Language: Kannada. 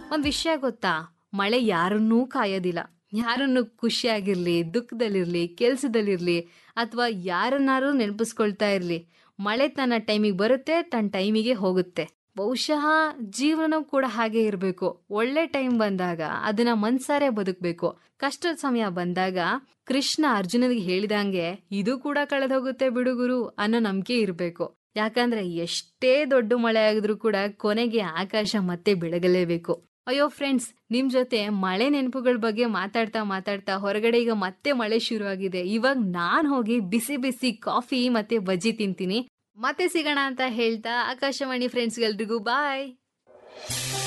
ಒಂದ್ ವಿಷಯ ಗೊತ್ತಾ ಮಳೆ ಯಾರನ್ನೂ ಕಾಯೋದಿಲ್ಲ ಯಾರನ್ನು ಖುಷಿಯಾಗಿರ್ಲಿ ದುಃಖದಲ್ಲಿರ್ಲಿ ಕೆಲ್ಸದಲ್ಲಿರ್ಲಿ ಅಥವಾ ಯಾರನ್ನಾರು ನೆನಪಿಸ್ಕೊಳ್ತಾ ಇರ್ಲಿ ಮಳೆ ತನ್ನ ಟೈಮಿಗೆ ಬರುತ್ತೆ ತನ್ನ ಟೈಮಿಗೆ ಹೋಗುತ್ತೆ ಬಹುಶಃ ಜೀವನ ಕೂಡ ಹಾಗೆ ಇರಬೇಕು ಒಳ್ಳೆ ಟೈಮ್ ಬಂದಾಗ ಅದನ್ನ ಮನ್ಸಾರೆ ಬದುಕಬೇಕು ಕಷ್ಟದ ಸಮಯ ಬಂದಾಗ ಕೃಷ್ಣ ಅರ್ಜುನನಿಗೆ ಹೇಳಿದಂಗೆ ಇದು ಕೂಡ ಕಳೆದೋಗುತ್ತೆ ಬಿಡುಗುರು ಅನ್ನೋ ನಂಬಿಕೆ ಇರಬೇಕು ಯಾಕಂದ್ರೆ ಎಷ್ಟೇ ದೊಡ್ಡ ಮಳೆ ಆಗಿದ್ರು ಕೂಡ ಕೊನೆಗೆ ಆಕಾಶ ಮತ್ತೆ ಬೆಳಗಲೇಬೇಕು ಅಯ್ಯೋ ಫ್ರೆಂಡ್ಸ್ ನಿಮ್ ಜೊತೆ ಮಳೆ ನೆನಪುಗಳ ಬಗ್ಗೆ ಮಾತಾಡ್ತಾ ಮಾತಾಡ್ತಾ ಹೊರಗಡೆ ಈಗ ಮತ್ತೆ ಮಳೆ ಶುರು ಆಗಿದೆ ಇವಾಗ ನಾನ್ ಹೋಗಿ ಬಿಸಿ ಬಿಸಿ ಕಾಫಿ ಮತ್ತೆ ಬಜ್ಜಿ ತಿಂತೀನಿ ಮತ್ತೆ ಸಿಗೋಣ ಅಂತ ಹೇಳ್ತಾ ಆಕಾಶವಾಣಿ ಫ್ರೆಂಡ್ಸ್ಗೆಲ್ರಿಗೂ ಬಾಯ್